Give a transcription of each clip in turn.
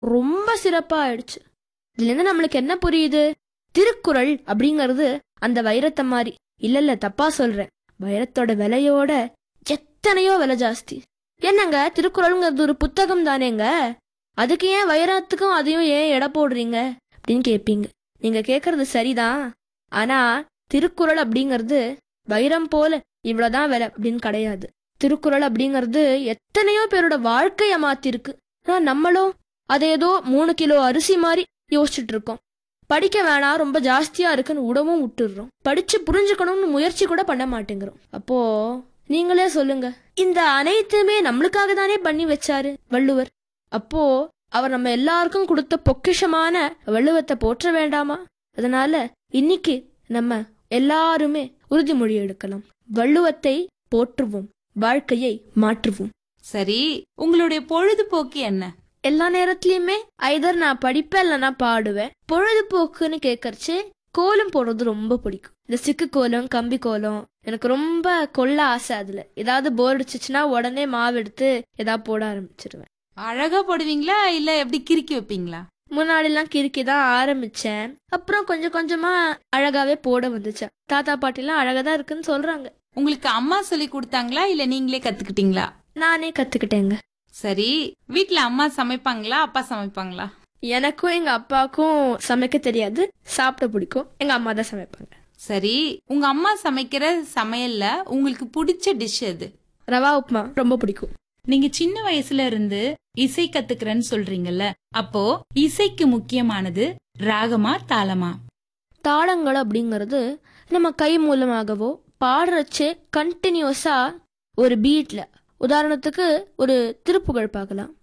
ரொம்ப சிறப்பா ஆயிடுச்சு இதுல இருந்து நம்மளுக்கு என்ன புரியுது திருக்குறள் அப்படிங்கறது அந்த வைரத்தை மாதிரி இல்ல இல்ல தப்பா சொல்றேன் வைரத்தோட விலையோட எத்தனையோ விலை ஜாஸ்தி என்னங்க திருக்குறள்ங்கிறது ஒரு புத்தகம் தானேங்க அதுக்கு ஏன் வைரத்துக்கும் அதையும் ஏன் எடை போடுறீங்க அப்படின்னு கேட்பீங்க நீங்க கேக்குறது சரிதான் ஆனா திருக்குறள் அப்படிங்கிறது வைரம் போல இவ்வளவுதான் விலை அப்படின்னு கிடையாது திருக்குறள் அப்படிங்கிறது எத்தனையோ பேரோட வாழ்க்கைய மாத்திருக்கு ஆனா நம்மளும் அதை ஏதோ மூணு கிலோ அரிசி மாதிரி யோசிச்சுட்டு இருக்கோம் படிக்க வேணாம் ரொம்ப ஜாஸ்தியா இருக்குன்னு விடவும் விட்டுடுறோம் படிச்சு புரிஞ்சுக்கணும்னு முயற்சி கூட பண்ண மாட்டேங்கிறோம் அப்போ நீங்களே சொல்லுங்க இந்த அனைத்துமே நம்மளுக்காக தானே பண்ணி வச்சாரு வள்ளுவர் அப்போ அவர் நம்ம எல்லாருக்கும் கொடுத்த பொக்கிஷமான வள்ளுவத்தை போற்ற வேண்டாமா அதனால இன்னைக்கு நம்ம எல்லாருமே உறுதிமொழி எடுக்கலாம் வள்ளுவத்தை போற்றுவோம் வாழ்க்கையை மாற்றுவோம் சரி உங்களுடைய பொழுதுபோக்கு என்ன எல்லா நேரத்துலயுமே ஐதர் நான் படிப்பேன் இல்லைன்னா பாடுவேன் பொழுதுபோக்குன்னு கேட்கறச்சு கோலம் போடுறது ரொம்ப பிடிக்கும் இந்த சிக்கு கோலம் கம்பி கோலம் எனக்கு ரொம்ப கொள்ள ஆசை அதுல ஏதாவது போர் அடிச்சிச்சுன்னா உடனே மாவு எடுத்து ஏதாவது போட ஆரம்பிச்சிருவேன் அழகா போடுவீங்களா இல்ல எப்படி கிறுக்கி வைப்பீங்களா முன்னாடிலாம் கிறுக்கி தான் ஆரம்பிச்சேன் அப்புறம் கொஞ்சம் கொஞ்சமா அழகாவே போட வந்துச்சு தாத்தா பாட்டிலாம் அழகா தான் இருக்குன்னு சொல்றாங்க உங்களுக்கு அம்மா சொல்லி கொடுத்தாங்களா இல்ல நீங்களே கத்துக்கிட்டீங்களா நானே கத்துக்கிட்டேங்க சரி வீட்ல அம்மா சமைப்பாங்களா அப்பா சமைப்பாங்களா எனக்கும் எங்க அப்பாவுக்கும் சமைக்க தெரியாது சாப்பிட பிடிக்கும் எங்க அம்மா தான் சமைப்பாங்க சரி உங்க அம்மா சமைக்கிற சமையல்ல உங்களுக்கு பிடிச்ச டிஷ் எது ரவா உப்புமா ரொம்ப பிடிக்கும் நீங்க சின்ன வயசுல இருந்து இசை கத்துக்கிறேன்னு சொல்றீங்கல்ல அப்போ இசைக்கு முக்கியமானது ராகமா தாளமா தாளங்கள் அப்படிங்கிறது நம்ம கை மூலமாகவோ பாடுறச்சே கண்டினியூஸா ஒரு பீட்ல உதாரணத்துக்கு ஒரு திருப்புகழ் பார்க்கலாம்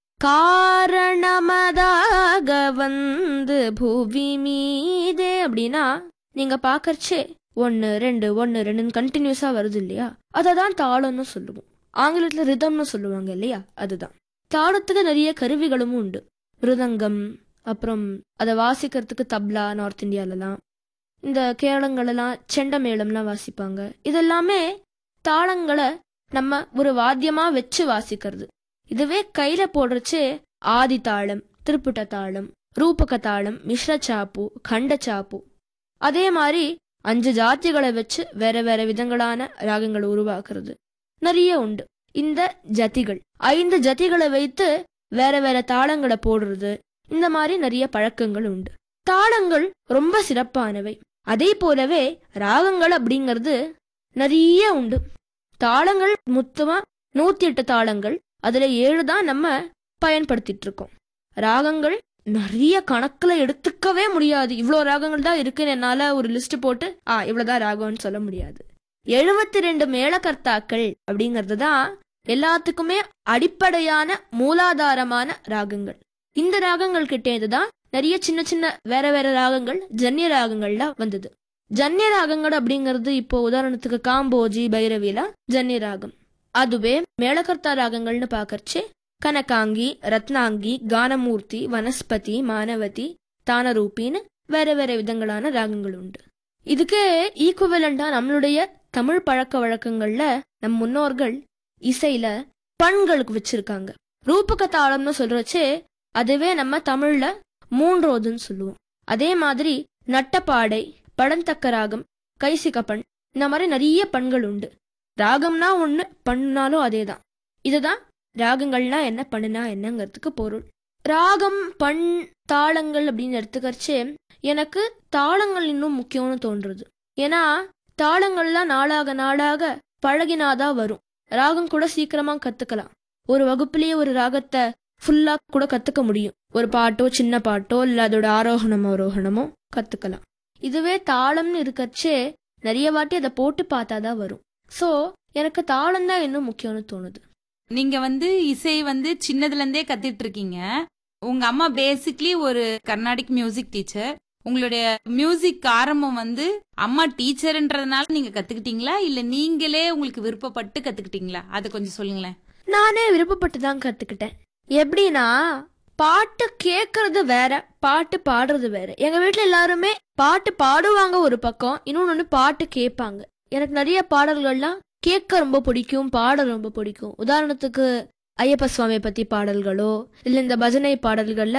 காரணமதாக வந்து புவி மீதே அப்படின்னா நீங்க பாக்கறச்சே ஒன்னு ரெண்டு ஒன்னு ரெண்டுன்னு கண்டினியூஸா வருது இல்லையா அதை தான் தாளம்னு சொல்லுவோம் ஆங்கிலத்துல ரிதம்னு சொல்லுவாங்க இல்லையா அதுதான் தாளத்துக்கு நிறைய கருவிகளும் உண்டு மிருதங்கம் அப்புறம் அதை வாசிக்கிறதுக்கு தப்லா நார்த் இந்தியாலலாம் இந்த கேரளங்களெல்லாம் செண்ட மேளம்லாம் வாசிப்பாங்க இதெல்லாமே தாளங்களை நம்ம ஒரு வாத்தியமா வச்சு வாசிக்கிறது இதுவே கையில போடுறச்சே ஆதி தாளம் திருப்புட்ட தாளம் ரூபக தாளம் மிஸ்ர சாப்பு கண்ட சாப்பு அதே மாதிரி அஞ்சு ஜாத்திகளை வச்சு வேற வேற விதங்களான ராகங்களை உருவாக்குறது நிறைய உண்டு இந்த ஜதிகள் ஐந்து ஜதிகளை வைத்து வேற வேற தாளங்களை போடுறது இந்த மாதிரி நிறைய பழக்கங்கள் உண்டு தாளங்கள் ரொம்ப சிறப்பானவை அதே போலவே ராகங்கள் அப்படிங்கிறது நிறைய உண்டு தாளங்கள் மொத்தமா நூத்தி எட்டு தாளங்கள் அதுல ஏழு தான் நம்ம பயன்படுத்திட்டு இருக்கோம் ராகங்கள் நிறைய கணக்குல எடுத்துக்கவே முடியாது இவ்வளோ ராகங்கள் தான் இருக்குன்னு என்னால ஒரு லிஸ்ட் போட்டு ஆ இவ்வளவுதான் ராகம்னு சொல்ல முடியாது எழுபத்தி ரெண்டு மேளகர்த்தாக்கள் அப்படிங்கிறது தான் எல்லாத்துக்குமே அடிப்படையான மூலாதாரமான ராகங்கள் இந்த ராகங்கள் கிட்டே தான் நிறைய சின்ன சின்ன வேற வேற ராகங்கள் ஜன்னிய ராகங்கள்லாம் வந்தது ஜன்னிய ராகங்கள் அப்படிங்கிறது இப்போ உதாரணத்துக்கு காம்போஜி பைரவில ஜன்னிய ராகம் அதுவே மேளகர்த்தா ராகங்கள்னு பாக்கறச்சே கனகாங்கி ரத்னாங்கி கானமூர்த்தி வனஸ்பதி மானவதி தானரூபின்னு வேற வேற விதங்களான ராகங்கள் உண்டு இதுக்கு ஈக்குவலண்டா நம்மளுடைய தமிழ் பழக்க வழக்கங்கள்ல நம் முன்னோர்கள் இசையில பண்களுக்கு வச்சிருக்காங்க ரூபக தாளம்னு சொல்றச்சே அதுவே நம்ம தமிழ்ல மூன்றோதுன்னு சொல்லுவோம் அதே மாதிரி நட்டப்பாடை படந்தக்க ராகம் கைசிகப்பண் இந்த மாதிரி நிறைய பண்கள் உண்டு ராகம்னா ஒண்ணு பண்ணாலும் அதேதான் இதுதான் ராகங்கள்னா என்ன பண்ணுனா என்னங்கிறதுக்கு பொருள் ராகம் பண் தாளங்கள் அப்படின்னு எடுத்துக்கறச்சே எனக்கு தாளங்கள் இன்னும் முக்கியம்னு தோன்றுது ஏன்னா தாளங்கள்லாம் நாளாக நாளாக பழகினாதான் வரும் ராகம் கூட சீக்கிரமா கத்துக்கலாம் ஒரு வகுப்புலயே ஒரு ராகத்தை ஃபுல்லா கூட கத்துக்க முடியும் ஒரு பாட்டோ சின்ன பாட்டோ இல்ல அதோட ஆரோகணம் அவரோகணமோ கத்துக்கலாம் இதுவே தாளம்னு இருக்கச்சே நிறைய வாட்டி அதை போட்டு பார்த்தாதான் வரும் சோ எனக்கு தாளம் தான் இன்னும் முக்கியம்னு தோணுது நீங்க வந்து இசை வந்து சின்னதுல இருந்தே கத்துட்டு இருக்கீங்க உங்க அம்மா பேசிக்லி ஒரு கர்நாடிக் மியூசிக் டீச்சர் உங்களுடைய மியூசிக் ஆரம்பம் வந்து அம்மா டீச்சர்ன்றதுனால நீங்க கத்துக்கிட்டீங்களா இல்ல நீங்களே உங்களுக்கு விருப்பப்பட்டு கத்துக்கிட்டீங்களா அதை கொஞ்சம் சொல்லுங்களேன் நானே விருப்பப்பட்டு தான் கத்துக்கிட்டேன் எப்படின்னா பாட்டு கேக்குறது வேற பாட்டு பாடுறது வேற எங்க வீட்ல எல்லாருமே பாட்டு பாடுவாங்க ஒரு பக்கம் இன்னொன்னு பாட்டு கேட்பாங்க எனக்கு நிறைய பாடல்கள்லாம் கேட்க ரொம்ப பிடிக்கும் பாட ரொம்ப பிடிக்கும் உதாரணத்துக்கு ஐயப்ப சுவாமியை பத்தி பாடல்களோ இல்ல இந்த பஜனை பாடல்கள்ல